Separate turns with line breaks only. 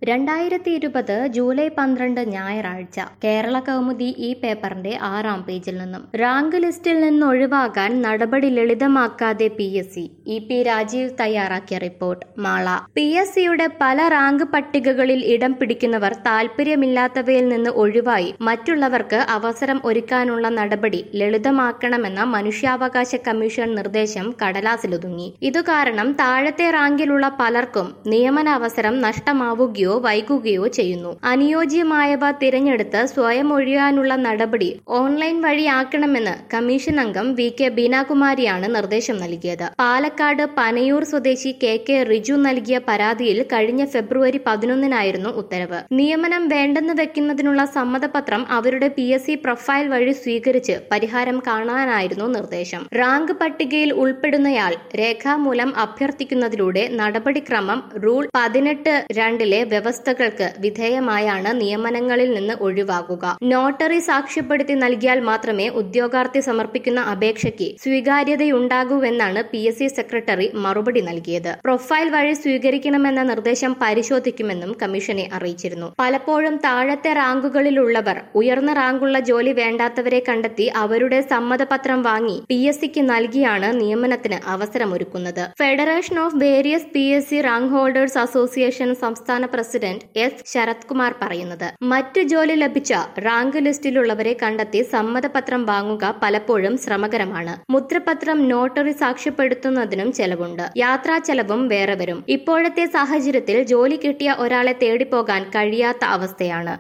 രണ്ടായിരത്തി ഇരുപത് ജൂലൈ പന്ത്രണ്ട് ഞായറാഴ്ച കേരള കൗമുദി ഈ പേപ്പറിന്റെ ആറാം പേജിൽ നിന്നും റാങ്ക് ലിസ്റ്റിൽ നിന്ന് ഒഴിവാകാൻ നടപടി ലളിതമാക്കാതെ P S C E P Rajeev തയ്യാറാക്കിയ റിപ്പോർട്ട് മാള പി എസ് സിയുടെ പല റാങ്ക് പട്ടികകളിൽ ഇടം പിടിക്കുന്നവർ താൽപര്യമില്ലാത്തവയിൽ നിന്ന് ഒഴിവായി മറ്റുള്ളവർക്ക് അവസരം ഒരുക്കാനുള്ള നടപടി ലളിതമാക്കണമെന്ന മനുഷ്യാവകാശ കമ്മീഷൻ നിർദ്ദേശം കടലാസിലൊതുങ്ങി ഇതുകാരണം താഴത്തെ റാങ്കിലുള്ള പലർക്കും നിയമനാവസരം നഷ്ടമാവുകയോ വൈകുകയോ ചെയ്യുന്നു അനുയോജ്യമായവ തിരഞ്ഞെടുത്ത് സ്വയം ഒഴിയാനുള്ള നടപടി ഓൺലൈൻ വഴിയാക്കണമെന്ന് കമ്മീഷൻ അംഗം വി കെ ബീനാകുമാരിയാണ് നിർദ്ദേശം നൽകിയത് പാലക്കാട് പനയൂർ സ്വദേശി കെ കെ റിജു നൽകിയ പരാതിയിൽ കഴിഞ്ഞ ഫെബ്രുവരി പതിനൊന്നിനായിരുന്നു ഉത്തരവ് നിയമനം വേണ്ടെന്ന് വെക്കുന്നതിനുള്ള സമ്മതപത്രം അവരുടെ പി എസ് സി പ്രൊഫൈൽ വഴി സ്വീകരിച്ച് പരിഹാരം കാണാനായിരുന്നു നിർദ്ദേശം റാങ്ക് പട്ടികയിൽ ഉൾപ്പെടുന്നയാൾ രേഖാമൂലം അഭ്യർത്ഥിക്കുന്നതിലൂടെ നടപടിക്രമം റൂൾ പതിനെട്ട് രണ്ടിലെ വ്യവസ്ഥകൾക്ക് വിധേയമായാണ് നിയമനങ്ങളിൽ നിന്ന് ഒഴിവാകുക നോട്ടറി സാക്ഷ്യപ്പെടുത്തി നൽകിയാൽ മാത്രമേ ഉദ്യോഗാർത്ഥി സമർപ്പിക്കുന്ന അപേക്ഷയ്ക്ക് സ്വീകാര്യതയുണ്ടാകൂവെന്നാണ് പി എസ് സി സെക്രട്ടറി മറുപടി നൽകിയത് പ്രൊഫൈൽ വഴി സ്വീകരിക്കണമെന്ന നിർദ്ദേശം പരിശോധിക്കുമെന്നും കമ്മീഷനെ അറിയിച്ചിരുന്നു പലപ്പോഴും താഴത്തെ റാങ്കുകളിലുള്ളവർ ഉയർന്ന റാങ്കുള്ള ജോലി വേണ്ടാത്തവരെ കണ്ടെത്തി അവരുടെ സമ്മതപത്രം വാങ്ങി പി എസ് സിക്ക് നൽകിയാണ് നിയമനത്തിന് അവസരമൊരുക്കുന്നത് federation of various P S C rank holders association സംസ്ഥാന പ്രസിഡന്റ് എസ് ശരത് കുമാർ പറയുന്നത് മറ്റു ജോലി ലഭിച്ച റാങ്ക് ലിസ്റ്റിലുള്ളവരെ കണ്ടെത്തി സമ്മതപത്രം വാങ്ങുക പലപ്പോഴും ശ്രമകരമാണ് മുദ്രപത്രം നോട്ടറി സാക്ഷ്യപ്പെടുത്തുന്നതിനും ചെലവുണ്ട് യാത്രാ ചെലവും വേറെ വരും ഇപ്പോഴത്തെ സാഹചര്യത്തിൽ ജോലി കിട്ടിയ ഒരാളെ തേടിപ്പോകാൻ കഴിയാത്ത അവസ്ഥയാണ്